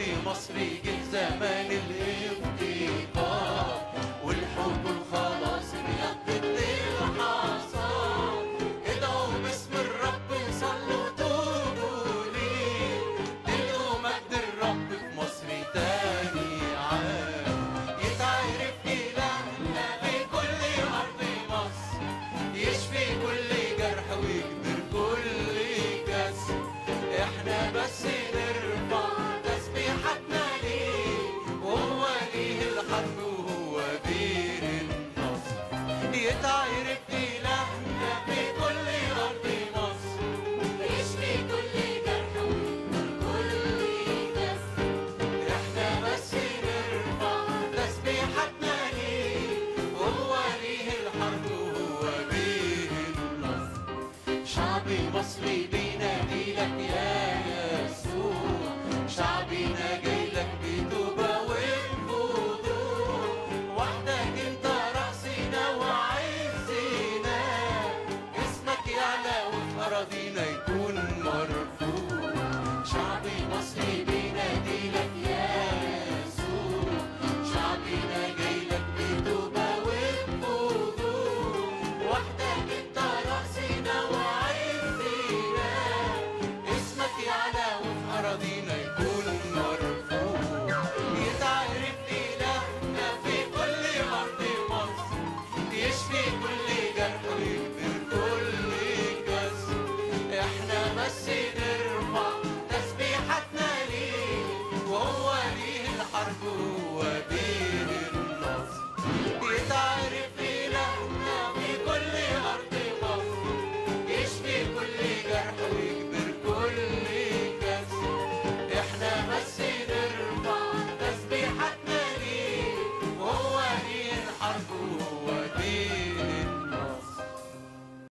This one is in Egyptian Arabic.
مصري جه زمان الافتقار والحب الخلاص بيقضي الحصاد ادعوا باسم الرب صلوا توبوا ليه تلقوا مجد الرب في مصر تاني عام يتعرف إلهنا في كل أرض مصر يشفي كل جرح ويكبر كل كسر احنا بس نرفع تسبيحتنا ليه وهو ليه الحرب وهو بير النصر يتعرف إلهنا في كل أرض مصر يشفي كل جرح ويكبر كل كسر احنا بس نرفع تسبيحتنا ليه وهو ليه الحرب وهو بيه النصر شعبي مصري بينادي لك يا يسوع شعبي نجا